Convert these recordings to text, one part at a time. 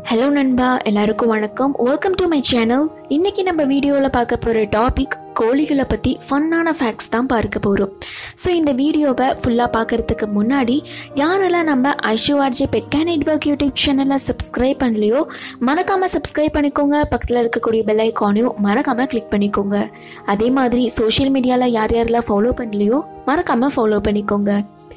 hello நண்பா எல்லாருக்கும் வணக்கம் வெல்கம் டு மை சேனல் இன்னைக்கு நம்ம வீடியோவில் பார்க்க போகிற டாபிக் கோழிகளை பற்றி ஃபன்னான ஃபேக்ட்ஸ் தான் பார்க்க போகிறோம் ஸோ இந்த வீடியோவை ஃபுல்லாக பார்க்கறதுக்கு முன்னாடி யாரெல்லாம் நம்ம ஐஷுஆர்ஜி பெட்கா நெட்ஒர்க் யூடியூப் சேனலை சப்ஸ்கிரைப் பண்ணலையோ மறக்காமல் சப்ஸ்கிரைப் பண்ணிக்கோங்க பக்கத்தில் இருக்கக்கூடிய பெல் ஐக்கானையும் மறக்காமல் கிளிக் பண்ணிக்கோங்க அதே மாதிரி சோஷியல் மீடியாவில் யார் யாரெல்லாம் ஃபாலோ பண்ணலையோ மறக்காமல் ஃபாலோ பண்ணிக்கோங்க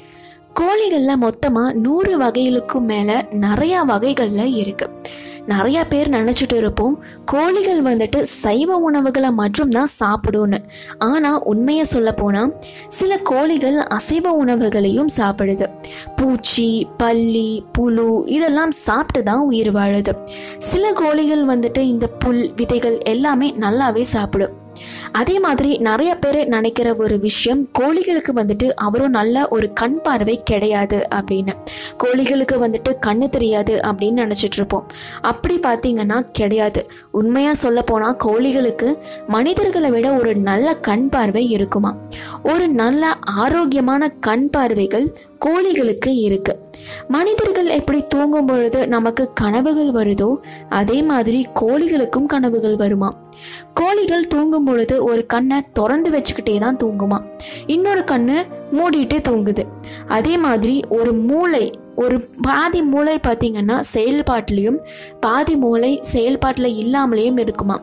கோழிகளில் மொத்தமாக நூறு வகைகளுக்கும் மேலே நிறையா வகைகளில் இருக்கு நிறைய பேர் நினச்சிட்டு இருப்போம் கோழிகள் வந்துட்டு சைவ உணவுகளை மட்டும்தான் சாப்பிடும்னு ஆனால் உண்மையை சொல்ல போனால் சில கோழிகள் அசைவ உணவுகளையும் சாப்பிடுது பூச்சி பல்லி புழு இதெல்லாம் சாப்பிட்டு தான் உயிர் வாழுது சில கோழிகள் வந்துட்டு இந்த புல் விதைகள் எல்லாமே நல்லாவே சாப்பிடும் அதே மாதிரி நிறைய பேர் நினைக்கிற ஒரு விஷயம் கோழிகளுக்கு வந்துட்டு அவரும் நல்ல ஒரு கண் பார்வை கிடையாது அப்படின்னு கோழிகளுக்கு வந்துட்டு கண்ணு தெரியாது அப்படின்னு நினச்சிட்டு இருப்போம் அப்படி பார்த்தீங்கன்னா கிடையாது உண்மையாக சொல்ல போனால் கோழிகளுக்கு மனிதர்களை விட ஒரு நல்ல கண் பார்வை இருக்குமா ஒரு நல்ல ஆரோக்கியமான கண் பார்வைகள் கோழிகளுக்கு இருக்கு மனிதர்கள் எப்படி தூங்கும் பொழுது நமக்கு கனவுகள் வருதோ அதே மாதிரி கோழிகளுக்கும் கனவுகள் வருமா கோழிகள் தூங்கும் பொழுது ஒரு கண்ணை திறந்து வச்சுக்கிட்டே தான் தூங்குமா இன்னொரு கண்ணு மூடிட்டு தூங்குது அதே மாதிரி ஒரு மூளை ஒரு பாதி மூளை பார்த்தீங்கன்னா செயல்பாட்டிலையும் பாதி மூளை செயல்பாட்டில் இல்லாமலேயும் இருக்குமா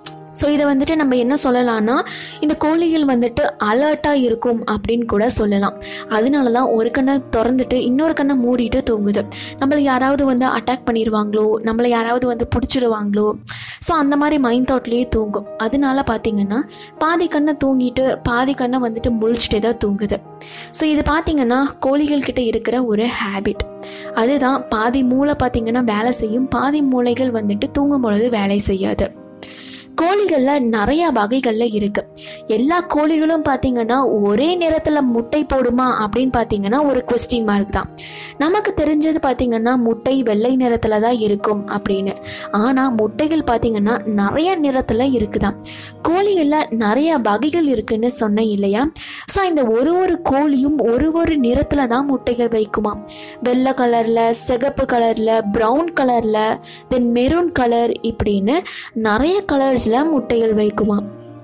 ஸோ இதை வந்துட்டு நம்ம என்ன சொல்லலாம்னா இந்த கோழிகள் வந்துட்டு அலர்ட்டாக இருக்கும் அப்படின்னு கூட சொல்லலாம் அதனால தான் ஒரு கண்ணை திறந்துட்டு இன்னொரு கண்ணை மூடிட்டு தூங்குது நம்மளை யாராவது வந்து அட்டாக் பண்ணிடுவாங்களோ நம்மளை யாராவது வந்து பிடிச்சிடுவாங்களோ ஸோ அந்த மாதிரி மைண்ட் தாட்லேயே தூங்கும் அதனால பார்த்தீங்கன்னா பாதி கண்ணை தூங்கிட்டு பாதி கண்ணை வந்துட்டு முழிச்சிட்டே தான் தூங்குது ஸோ இது பார்த்தீங்கன்னா கோழிகள் கிட்ட இருக்கிற ஒரு ஹேபிட் அதுதான் பாதி மூளை பார்த்தீங்கன்னா வேலை செய்யும் பாதி மூளைகள் வந்துட்டு தூங்கும் பொழுது வேலை செய்யாது கோழிகளில் நிறைய வகைகளில் இருக்கு எல்லா கோழிகளும் பார்த்தீங்கன்னா ஒரே நேரத்தில் முட்டை போடுமா அப்படின்னு பார்த்தீங்கன்னா ஒரு கொஸ்டின் மார்க் தான் நமக்கு தெரிஞ்சது பார்த்தீங்கன்னா முட்டை வெள்ளை நிறத்தில் தான் இருக்கும் அப்படின்னு ஆனால் முட்டைகள் பார்த்தீங்கன்னா நிறைய நிறத்தில் இருக்குதாம் கோழிகளில் நிறைய வகைகள் இருக்குன்னு சொன்னேன் இல்லையா ஸோ இந்த ஒரு ஒரு கோழியும் ஒரு ஒரு நிறத்தில் தான் முட்டைகள் வைக்குமா வெள்ளை கலரில் சிகப்பு கலரில் ப்ரௌன் கலரில் தென் மெரூன் கலர் இப்படின்னு நிறைய கலர்ஸில் முட்டைகள் வைக்குமா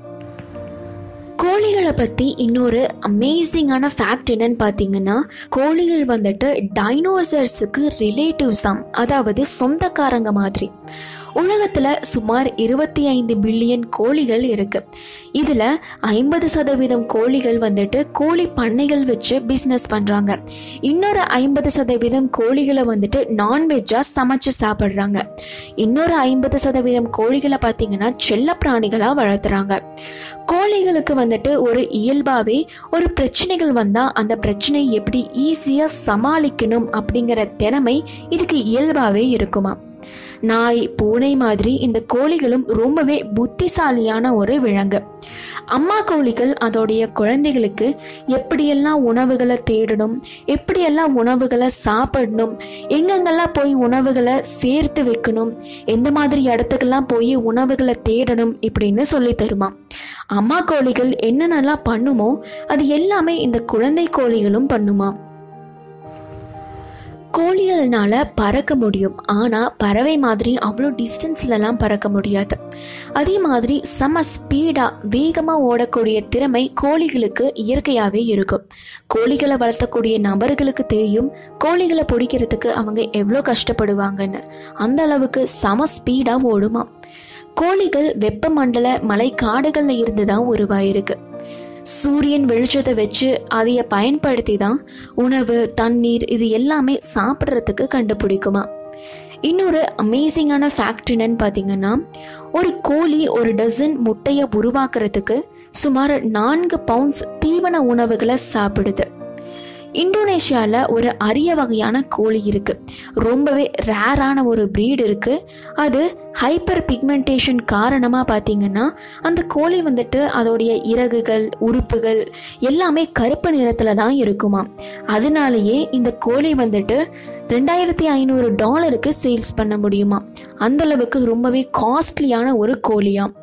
கோழிகளை பற்றி இன்னொரு அமேசிங்கான ஃபேக்ட் என்னன்னு பார்த்தீங்கன்னா கோழிகள் வந்துட்டு டைனோசர்ஸுக்கு ரிலேட்டிவ்ஸாம் அதாவது சொந்தக்காரங்க மாதிரி உலகத்தில் சுமார் இருபத்தி ஐந்து பில்லியன் கோழிகள் இருக்கு இதில் ஐம்பது சதவீதம் கோழிகள் வந்துட்டு கோழி பண்ணைகள் வச்சு பிஸ்னஸ் பண்ணுறாங்க இன்னொரு ஐம்பது சதவீதம் கோழிகளை வந்துட்டு நான்வெஜ்ஜாக சமைச்சு சாப்பிட்றாங்க இன்னொரு ஐம்பது சதவீதம் கோழிகளை பார்த்தீங்கன்னா செல்ல பிராணிகளாக வளர்த்துறாங்க கோழிகளுக்கு வந்துட்டு ஒரு இயல்பாகவே ஒரு பிரச்சனைகள் வந்தால் அந்த பிரச்சனையை எப்படி ஈஸியாக சமாளிக்கணும் அப்படிங்கிற திறமை இதுக்கு இயல்பாகவே இருக்குமா நாய் பூனை மாதிரி இந்த கோழிகளும் ரொம்பவே புத்திசாலியான ஒரு விலங்கு அம்மா கோழிகள் அதோடைய குழந்தைகளுக்கு எப்படியெல்லாம் உணவுகளை தேடணும் எப்படியெல்லாம் உணவுகளை சாப்பிடணும் எங்கெங்கெல்லாம் போய் உணவுகளை சேர்த்து வைக்கணும் எந்த மாதிரி இடத்துக்கெல்லாம் போய் உணவுகளை தேடணும் இப்படின்னு சொல்லி தருமா அம்மா கோழிகள் என்னென்னலாம் பண்ணுமோ அது எல்லாமே இந்த குழந்தை கோழிகளும் பண்ணுமா கோழிகள்னால பறக்க முடியும் ஆனால் பறவை மாதிரி அவ்வளோ டிஸ்டன்ஸ்லலாம் பறக்க முடியாது அதே மாதிரி செம ஸ்பீடாக வேகமாக ஓடக்கூடிய திறமை கோழிகளுக்கு இயற்கையாகவே இருக்கும் கோழிகளை வளர்த்தக்கூடிய நபர்களுக்கு தெரியும் கோழிகளை பிடிக்கிறதுக்கு அவங்க எவ்வளோ கஷ்டப்படுவாங்கன்னு அந்த அளவுக்கு செம ஸ்பீடாக ஓடுமா கோழிகள் வெப்பமண்டல மலை காடுகளில் இருந்து தான் உருவாயிருக்கு சூரியன் வெளிச்சத்தை வச்சு அதைய பயன்படுத்தி தான் உணவு தண்ணீர் இது எல்லாமே சாப்பிட்றதுக்கு கண்டுபிடிக்குமா இன்னொரு அமேசிங்கான ஃபேக்ட் என்னன்னு பார்த்தீங்கன்னா ஒரு கோழி ஒரு டசன் முட்டையை உருவாக்குறதுக்கு சுமார் நான்கு பவுண்ட்ஸ் தீவன உணவுகளை சாப்பிடுது இந்தோனேஷியாவில் ஒரு அரிய வகையான கோழி இருக்குது ரொம்பவே ரேரான ஒரு ப்ரீட் இருக்குது அது ஹைப்பர் பிக்மெண்டேஷன் காரணமாக பார்த்தீங்கன்னா அந்த கோழி வந்துட்டு அதோடைய இறகுகள் உறுப்புகள் எல்லாமே கருப்பு நிறத்தில் தான் இருக்குமா அதனாலேயே இந்த கோழி வந்துட்டு ரெண்டாயிரத்தி ஐநூறு டாலருக்கு சேல்ஸ் பண்ண முடியுமா அந்தளவுக்கு ரொம்பவே காஸ்ட்லியான ஒரு கோழியாம்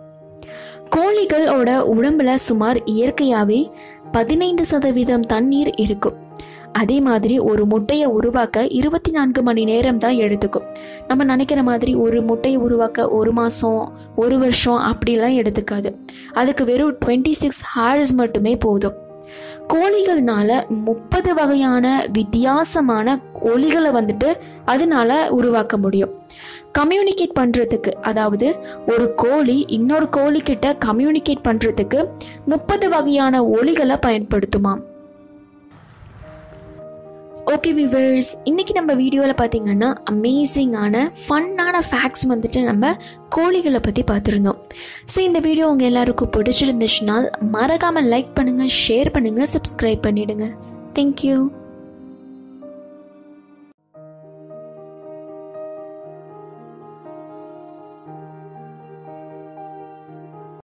கோழிகளோட உடம்புல சுமார் இயற்கையாகவே பதினைந்து சதவீதம் தண்ணீர் இருக்கும் அதே மாதிரி ஒரு முட்டையை உருவாக்க இருபத்தி நான்கு மணி நேரம் தான் எடுத்துக்கும் நம்ம நினைக்கிற மாதிரி ஒரு முட்டையை உருவாக்க ஒரு மாதம் ஒரு வருஷம் அப்படிலாம் எடுத்துக்காது அதுக்கு வெறும் டுவெண்ட்டி சிக்ஸ் ஹார்ஸ் மட்டுமே போதும் கோழிகள்னால முப்பது வகையான வித்தியாசமான ஒலிகளை வந்துட்டு அதனால உருவாக்க முடியும் கம்யூனிகேட் பண்ணுறதுக்கு அதாவது ஒரு கோழி இன்னொரு கோழி கிட்ட கம்யூனிகேட் பண்ணுறதுக்கு முப்பது வகையான ஒலிகளை பயன்படுத்துமாம் ஓகே விவர்ஸ் இன்றைக்கி நம்ம வீடியோவில் பார்த்தீங்கன்னா அமேசிங்கான ஃபன்னான ஃபேக்ட்ஸ் வந்துட்டு நம்ம கோழிகளை பற்றி பார்த்துருந்தோம் ஸோ இந்த வீடியோ உங்கள் எல்லாருக்கும் பிடிச்சிருந்துச்சுனால் மறக்காமல் லைக் பண்ணுங்கள் ஷேர் பண்ணுங்கள் சப்ஸ்கிரைப் பண்ணிவிடுங்க தேங்க்யூ